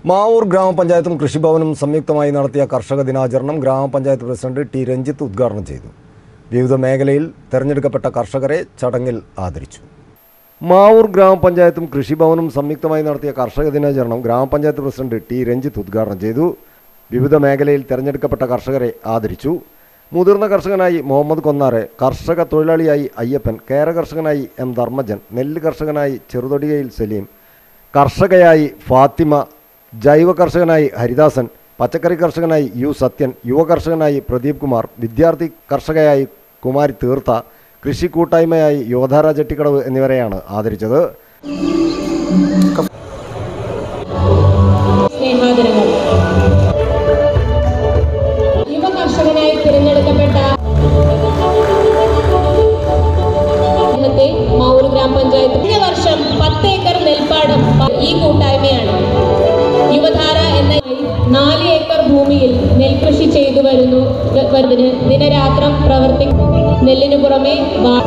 മാവൂർ ഗ്രാമപഞ്ചായത്തും കൃഷിഭവനും സംയുക്തമായി നടത്തിയ കർഷക ദിനാചരണം ഗ്രാമപഞ്ചായത്ത് പ്രസിഡന്റ് ടി രഞ്ജിത്ത് ഉദ്ഘാടനം ചെയ്തു വിവിധ മേഖലയിൽ തെരഞ്ഞെടുക്കപ്പെട്ട കർഷകരെ ചടങ്ങിൽ ആദരിച്ചു മാവൂർ ഗ്രാമപഞ്ചായത്തും കൃഷിഭവനും സംയുക്തമായി നടത്തിയ കർഷക ദിനാചരണം ഗ്രാമപഞ്ചായത്ത് പ്രസിഡന്റ് ടി രഞ്ജിത്ത് ഉദ്ഘാടനം ചെയ്തു വിവിധ മേഖലയിൽ തെരഞ്ഞെടുക്കപ്പെട്ട കർഷകരെ ആദരിച്ചു മുതിർന്ന കർഷകനായി മുഹമ്മദ് കൊന്നാറെ കർഷക തൊഴിലാളിയായി അയ്യപ്പൻ കേര കർഷകനായി എം ധർമ്മജൻ നെല്ല് കർഷകനായി ചെറുതൊടികയിൽ സലീം കർഷകയായി ഫാത്തിമ ജൈവ കർഷകനായി ഹരിദാസൻ പച്ചക്കറി കർഷകനായി യു സത്യൻ യുവ കർഷകനായി പ്രദീപ് കുമാർ വിദ്യാർത്ഥി കർഷകയായി കുമാരി തീർത്ത കൃഷി കൂട്ടായ്മയായി യോധാര ചെട്ടിക്കടവ് എന്നിവരെയാണ് ആദരിച്ചത് സ്നേഹാദരങ്ങൾ യുവ കർഷകനായി തിരഞ്ഞെടുക്കപ്പെട്ട ഇന്നത്തെ മാവൂർ ഗ്രാമപഞ്ചായത്ത് കഴിഞ്ഞ വർഷം പത്ത് ഏക്കർ നെൽപ്പാടം ഈ കൂട്ടായ്മയാണ് യുവധാര എന്ന നാല് ഏക്കർ ഭൂമിയിൽ നെൽകൃഷി ചെയ്തു വരുന്നു വരുന്നതിന് ദിനരാത്രം പ്രവർത്തി നെല്ലിനു പുറമെ വാ-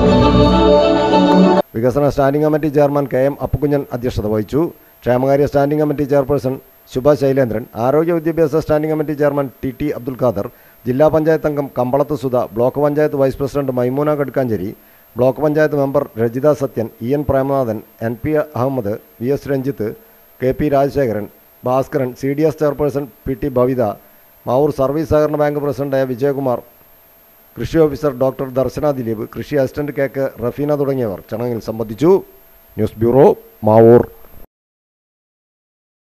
വികസന standing committee chairman K M Appukunjan അധ്യക്ഷത വഹിച്ചു ക്ഷേമകാര്യ standing committee chairperson Shubha Shailendran ആരോഗ്യ വിദ്യാഭ്യാസ standing committee chairman T T Abdul Khader ജില്ലാ പഞ്ചായത്ത് അംഗം Kambalath Sudha block panchayat vice president Maimoona Kadukkancheri block panchayat member Rajitha Sathyan E N Premanathan N P Ahammed V S Ranjith K P Rajasekharan Bhaskaran C D S chairperson P T Bhavitha Mavoor service സഹകരണ bank പ്രസിഡന്റായ വിജയകുമാർ കൃഷി ഓഫീസർ ഡോക്ടർ ദർശന ദിലീപ് കൃഷി assistant K K Raphinha തുടങ്ങിയവർ ചടങ്ങിൽ സംബന്ധിച്ചു news bureau Mavoor